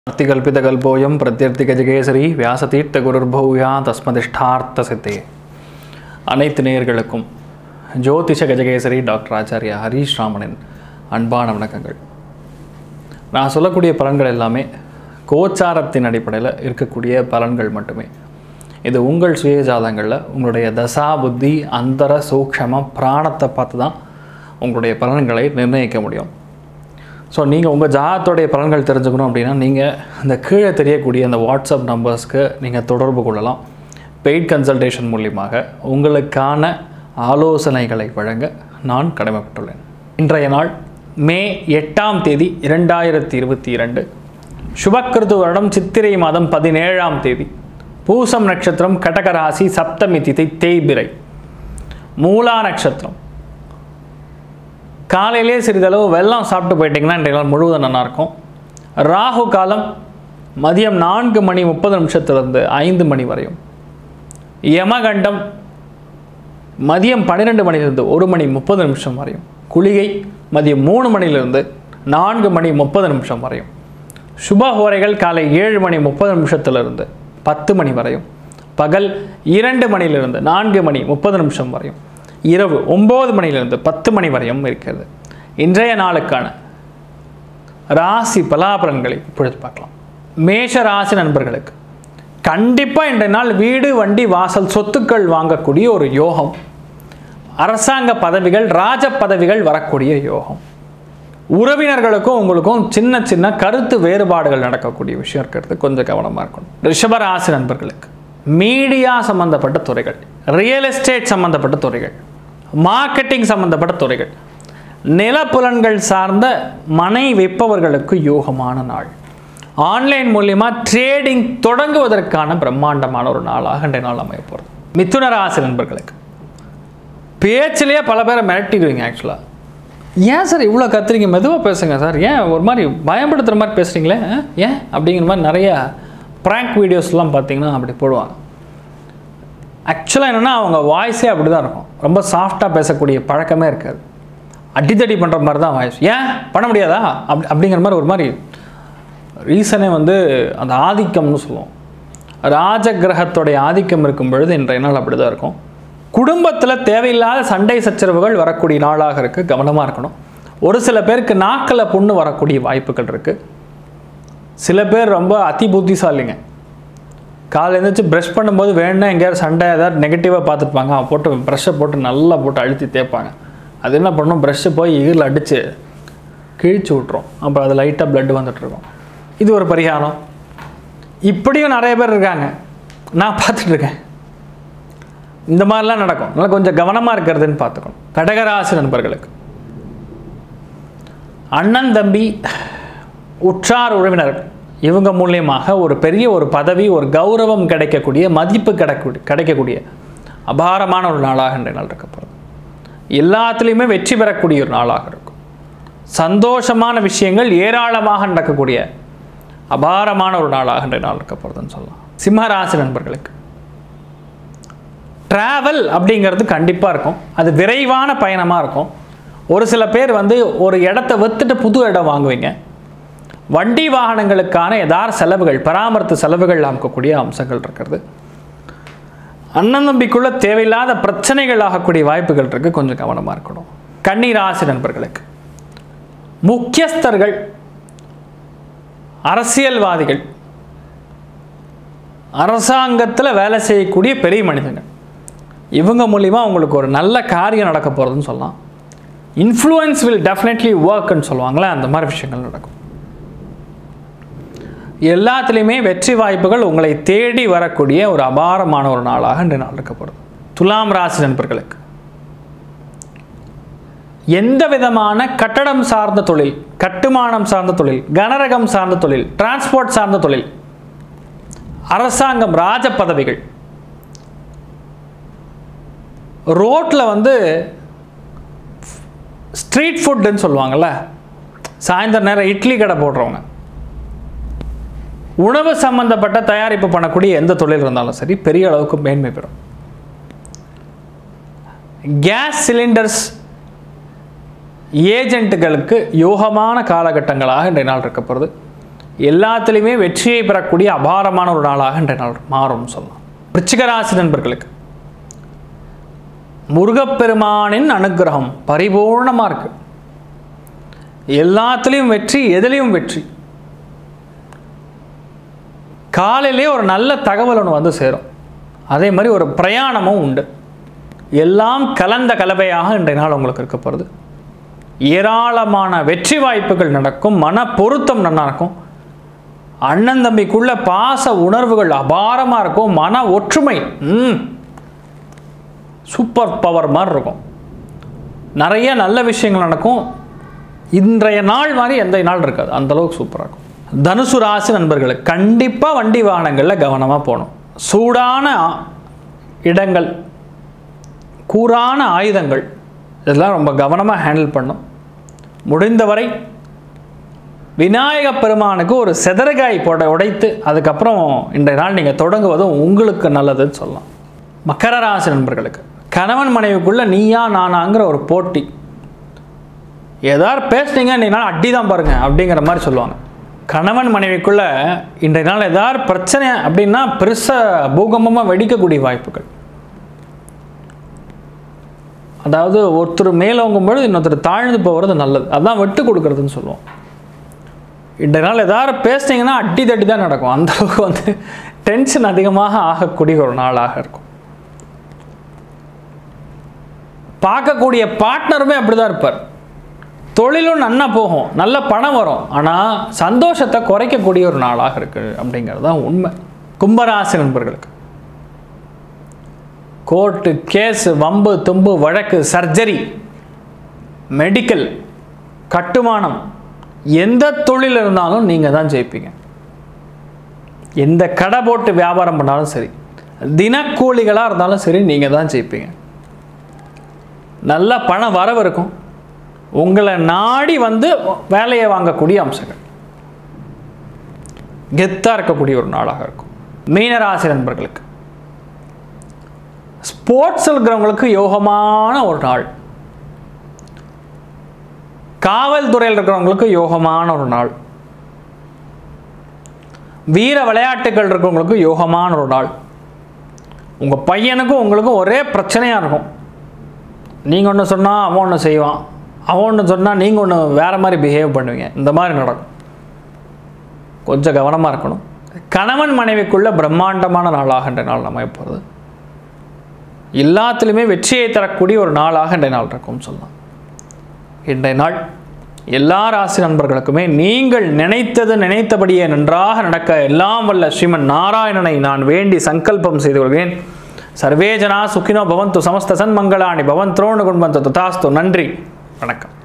அர்த்திகல்பிதகல்போயம் பிரத்யர்த்திகஜகேசரி வியாசதீர்த்த குருர்பௌயா தஸ்மதிஷ்டார்த்த சித்தே அனைத்து நேயர்களுக்கும் ஜோதிஷ கஜகேசரி டாக்டர் ஆச்சாரியா ஹரீஷ் ராமனின் அன்பான வணக்கங்கள் நான் சொல்லக்கூடிய பலன்கள் எல்லாமே கோச்சாரத்தின் அடிப்படையில் இருக்கக்கூடிய பலன்கள் மட்டுமே இது உங்கள் சுயஜாதங்களில் உங்களுடைய தசா புத்தி அந்தர சூக்ஷம பிராணத்தை பார்த்து தான் உங்களுடைய பலன்களை நிர்ணயிக்க முடியும் ஸோ நீங்கள் உங்கள் ஜாதகத்துடைய பலன்கள் தெரிஞ்சுக்கணும் அப்படின்னா நீங்கள் இந்த கீழே தெரியக்கூடிய அந்த வாட்ஸ்அப் நம்பர்ஸ்க்கு நீங்கள் தொடர்பு கொள்ளலாம் பெய்ட் கன்சல்டேஷன் மூலியமாக உங்களுக்கான ஆலோசனைகளை வழங்க நான் கடமைப்பட்டுள்ளேன் இன்றைய நாள் மே எட்டாம் தேதி இரண்டாயிரத்தி இருபத்தி இரண்டு சுபக்கிருது வருடம் சித்திரை மாதம் பதினேழாம் தேதி பூசம் நட்சத்திரம் கடகராசி சப்தமி திதி தேய்பிரை மூலா நட்சத்திரம் காலையிலே சிறிதளவு வெல்லம் சாப்பிட்டு போயிட்டீங்கன்னா இன்றைய நாள் முழுவதும் நல்லாயிருக்கும் ராகு காலம் மதியம் நான்கு மணி முப்பது நிமிஷத்துலேருந்து ஐந்து மணி வரையும் யமகண்டம் மதியம் பன்னிரெண்டு மணிலிருந்து ஒரு மணி முப்பது நிமிஷம் வரையும் குளிகை மதியம் மூணு மணிலிருந்து நான்கு மணி முப்பது நிமிஷம் வரையும் சுபஹோரைகள் காலை ஏழு மணி முப்பது நிமிஷத்திலிருந்து பத்து மணி வரையும் பகல் இரண்டு மணிலிருந்து நான்கு மணி முப்பது நிமிஷம் வரையும் இரவு ஒம்பது மணிலிருந்து பத்து மணி வரையும் இருக்கிறது இன்றைய நாளுக்கான ராசி பலாபலன்களை இப்பொழுது பார்க்கலாம் மேஷ ராசி நண்பர்களுக்கு கண்டிப்பாக இன்றைய நாள் வீடு வண்டி வாசல் சொத்துக்கள் வாங்கக்கூடிய ஒரு யோகம் அரசாங்க பதவிகள் ராஜ பதவிகள் வரக்கூடிய யோகம் உறவினர்களுக்கும் உங்களுக்கும் சின்ன சின்ன கருத்து வேறுபாடுகள் நடக்கக்கூடிய விஷயம் இருக்கிறது கொஞ்சம் கவனமாக இருக்கணும் ரிஷபராசி நண்பர்களுக்கு மீடியா சம்பந்தப்பட்ட துறைகள் ரியல் எஸ்டேட் சம்பந்தப்பட்ட துறைகள் மார்க்கெட்டிங் சம்பந்தப்பட்ட துறைகள் நிலப்புலன்கள் சார்ந்த மனை விற்பவர்களுக்கு யோகமான நாள் ஆன்லைன் மூலியமா ட்ரேடிங் தொடங்குவதற்கான பிரம்மாண்டமான ஒரு நாளாக இன்றைய நாள் அமைய போகிறது மிதுன ராசி நண்பர்களுக்கு பேச்சிலேயே பல பேரை மிரட்டிடுவீங்க ஆக்சுவலாக ஏன் சார் இவ்வளோ கத்துறீங்க மெதுவாக பேசுங்க சார் ஏன் ஒரு மாதிரி பயப்படுத்துகிற மாதிரி பேசுகிறீங்களே ஆ? ஏன் அப்படிங்கிற மாதிரி நிறைய ப்ராங்க் வீடியோஸ்லாம் பார்த்தீங்கன்னா அப்படி போடுவாங்க ஆக்சுவலாக என்னென்னா அவங்க வாய்ஸே அப்படி தான் இருக்கும் ரொம்ப சாஃப்டாக பேசக்கூடிய பழக்கமே இருக்காது அடித்தடி பண்ணுற மாதிரி தான் வாய்ஸ் ஏன் பண்ண முடியாதா அப்படி அப்படிங்கிற மாதிரி ஒரு மாதிரி ரீசனே வந்து அந்த ஆதிக்கம்னு சொல்லுவோம் ராஜ கிரகத்தோடைய ஆதிக்கம் இருக்கும் பொழுது இன்றைய நாள் அப்படி தான் இருக்கும் குடும்பத்தில் தேவையில்லாத சண்டை சச்சரவுகள் வரக்கூடிய நாளாக இருக்குது கவனமாக இருக்கணும் ஒரு சில பேருக்கு நாக்கில் புண்ணு வரக்கூடிய வாய்ப்புகள் இருக்குது சில பேர் ரொம்ப அதி புத்திசாலிங்க காலை எழுந்திரிச்சு ப்ரஷ் பண்ணும்போது வேணும்னா எங்கேயாவது சண்டை ஏதாவது நெகட்டிவாக பார்த்துருப்பாங்க அவன் போட்டு ப்ரஷ்ஷை போட்டு நல்லா போட்டு அழுத்தி தேய்ப்பாங்க அது என்ன பண்ணும் ப்ரஷ்ஷை போய் ஈரில் அடித்து கிழிச்சு விட்ரும் அப்புறம் அது லைட்டாக blood வந்துட்டு இருக்கும் இது ஒரு பரிகாரம் இப்படியும் நிறைய பேர் இருக்காங்க நான் பார்த்துட்டு இருக்கேன் இந்த மாதிரிலாம் நடக்கும் அதனால் கொஞ்சம் கவனமாக இருக்கிறதுன்னு பார்த்துக்கணும் கடகராசி நண்பர்களுக்கு அண்ணன் தம்பி உற்றார் உறவினர் இவங்க மூலியமாக ஒரு பெரிய ஒரு பதவி ஒரு கௌரவம் கிடைக்கக்கூடிய மதிப்பு கிடைக்கக்கூடிய கிடைக்கக்கூடிய அபாரமான ஒரு நாளாக இன்றைய நாள் இருக்க போகிறது எல்லாத்துலேயுமே வெற்றி பெறக்கூடிய ஒரு நாளாக இருக்கும் சந்தோஷமான விஷயங்கள் ஏராளமாக நடக்கக்கூடிய அபாரமான ஒரு நாளாக இன்றைய நாள் இருக்க போகிறதுன்னு சொல்லலாம் சிம்மராசி நண்பர்களுக்கு ட்ராவல் அப்படிங்கிறது கண்டிப்பாக இருக்கும் அது விரைவான பயணமாக இருக்கும் ஒரு சில பேர் வந்து ஒரு இடத்த வித்துட்டு புது இடம் வாங்குவீங்க வண்டி வாகனங்களுக்கான ஏதாவது செலவுகள் பராமரித்து செலவுகள் ஆக்கக்கூடிய அம்சங்கள் இருக்கிறது அண்ணன் தம்பிக்குள்ள தேவையில்லாத பிரச்சனைகள் ஆகக்கூடிய வாய்ப்புகள் இருக்குது கொஞ்சம் கவனமாக இருக்கணும் கன்னிராசி நண்பர்களுக்கு முக்கியஸ்தர்கள் அரசியல்வாதிகள் அரசாங்கத்தில் வேலை செய்யக்கூடிய பெரிய மனிதர்கள் இவங்க மூலிமா உங்களுக்கு ஒரு நல்ல காரியம் நடக்க போகிறதுன்னு சொல்லலாம் இன்ஃப்ளூயன்ஸ் வில் டெஃபினெட்லி ஒர்க்னு சொல்லுவாங்களே அந்த மாதிரி விஷயங்கள் நடக்கும் எல்லாத்துலேயுமே வெற்றி வாய்ப்புகள் உங்களை தேடி வரக்கூடிய ஒரு அபாரமான ஒரு நாளாக இன்று நாள் இருக்க போகிறது துலாம் ராசி நண்பர்களுக்கு எந்த விதமான கட்டடம் சார்ந்த தொழில் கட்டுமானம் சார்ந்த தொழில் கனரகம் சார்ந்த தொழில் டிரான்ஸ்போர்ட் சார்ந்த தொழில் அரசாங்கம் ராஜ பதவிகள் ரோட்டில் வந்து ஸ்ட்ரீட் ஃபுட்டுன்னு சொல்லுவாங்கள்ல சாயந்தர நேரம் இட்லி கடை போடுறவங்க உணவு சம்பந்தப்பட்ட தயாரிப்பு பண்ணக்கூடிய எந்த தொழில் இருந்தாலும் சரி பெரிய அளவுக்கு மேன்மை பெறும் கேஸ் சிலிண்டர்ஸ் ஏஜென்ட்டுகளுக்கு யோகமான காலகட்டங்களாக இன்றைய நாள் இருக்க போகிறது எல்லாத்துலேயுமே வெற்றியை பெறக்கூடிய அபாரமான ஒரு நாளாக இன்றைய நாள் மாறும்னு சொல்லலாம் விருச்சிக ராசி நண்பர்களுக்கு முருகப்பெருமானின் அனுக்கிரகம் பரிபூர்ணமாக இருக்கு எல்லாத்துலேயும் வெற்றி எதுலேயும் வெற்றி காலையிலே ஒரு நல்ல தகவல் ஒன்று வந்து சேரும் அதே மாதிரி ஒரு பிரயாணமும் உண்டு எல்லாம் கலந்த கலவையாக இன்றைய நாள் உங்களுக்கு இருக்க போகிறது ஏராளமான வெற்றி வாய்ப்புகள் நடக்கும் மன பொருத்தம் நல்லா இருக்கும் அண்ணன் தம்பிக்குள்ள பாச உணர்வுகள் அபாரமாக இருக்கும் மன ஒற்றுமை ம் சூப்பர் பவர் மாதிரி இருக்கும் நிறைய நல்ல விஷயங்கள் நடக்கும் இன்றைய நாள் மாதிரி எந்த நாள் இருக்காது அந்த அளவுக்கு சூப்பராக இருக்கும் தனுசு ராசி நண்பர்களுக்கு கண்டிப்பாக வண்டி வாகனங்களில் கவனமாக போகணும் சூடான ஆ- இடங்கள் கூரான ஆயுதங்கள் இதெல்லாம் ரொம்ப கவனமாக ஹேண்டில் பண்ணும் முடிந்தவரை விநாயக பெருமானுக்கு ஒரு செதறகாய் போட உடைத்து அதுக்கப்புறம் இன்றைய நாள் நீங்கள் தொடங்குவதும் உங்களுக்கு நல்லதுன்னு சொல்லலாம் மக்கர ராசி நண்பர்களுக்கு கணவன் மனைவிக்குள்ள நீயா நானாங்கிற ஒரு போட்டி ஏதாவது பேசுனீங்க இன்றைய நாள் அடி தான் பாருங்க அப்படிங்கிற மாதிரி சொல்லுவாங்க கணவன் மனைவிக்குள்ள இன்றைய நாள் ஏதாவது பிரச்சனை அப்படின்னா பெருசாக பூகம்பமாக வெடிக்கக்கூடிய வாய்ப்புகள் அதாவது ஒருத்தர் மேலோங்கும் பொழுது இன்னொருத்தர் தாழ்ந்து போகிறது நல்லது அதான் விட்டு கொடுக்கறதுன்னு சொல்லுவோம் இன்றைய நாள் ஏதாவது பேசுனீங்கன்னா அடி தட்டி தான் நடக்கும் அந்த அளவுக்கு வந்து டென்ஷன் அதிகமாக ஆகக்கூடிய ஒரு நாளாக இருக்கும் பார்க்கக்கூடிய பார்ட்னருமே அப்படி தான் இருப்பார் தொழிலும் நன்னா போகும் நல்ல பணம் வரும் ஆனால் சந்தோஷத்தை குறைக்கக்கூடிய ஒரு நாளாக இருக்குது அப்படிங்கிறது தான் உண்மை கும்பராசி நண்பர்களுக்கு கோர்ட்டு கேஸு வம்பு தும்பு வழக்கு சர்ஜரி மெடிக்கல் கட்டுமானம் எந்த தொழில் இருந்தாலும் நீங்கள் தான் ஜெயிப்பீங்க எந்த கடை போட்டு வியாபாரம் பண்ணாலும் சரி தினக்கூலிகளாக இருந்தாலும் சரி நீங்கள் தான் ஜெயிப்பீங்க நல்ல பண வரவு இருக்கும் உங்களை நாடி வந்து வேலையை வாங்கக்கூடிய அம்சங்கள் கெத்தாக இருக்கக்கூடிய ஒரு நாளாக இருக்கும் மீனராசி நண்பர்களுக்கு ஸ்போர்ட்ஸ் இருக்கிறவங்களுக்கு யோகமான ஒரு நாள் காவல்துறையில் இருக்கிறவங்களுக்கு யோகமான ஒரு நாள் வீர விளையாட்டுகள் இருக்கிறவங்களுக்கு யோகமான ஒரு நாள் உங்கள் பையனுக்கும் உங்களுக்கும் ஒரே பிரச்சனையாக இருக்கும் நீங்கள் ஒன்று சொன்னால் அவன் ஒன்று செய்வான் அவன் ஒன்று சொன்னால் நீங்கள் ஒன்று வேறு மாதிரி பிஹேவ் பண்ணுவீங்க இந்த மாதிரி நடக்கும் கொஞ்சம் கவனமாக இருக்கணும் கணவன் மனைவிக்குள்ள பிரம்மாண்டமான நாளாக நாள் நம்ம போகிறது எல்லாத்துலேயுமே வெற்றியை தரக்கூடிய ஒரு நாளாக இன்றைய நாள் இருக்கும்னு சொல்லலாம் இன்றைய நாள் எல்லா ராசி நண்பர்களுக்குமே நீங்கள் நினைத்தது நினைத்தபடியே நன்றாக நடக்க எல்லாம் வல்ல ஸ்ரீமன் நாராயணனை நான் வேண்டி சங்கல்பம் செய்து கொள்கிறேன் சர்வே ஜனா சுகினோ பவந்து சமஸ்த சன்மங்களாணி பவன் துரோணு குண்பந்து ததாஸ்து நன்றி வணக்கம்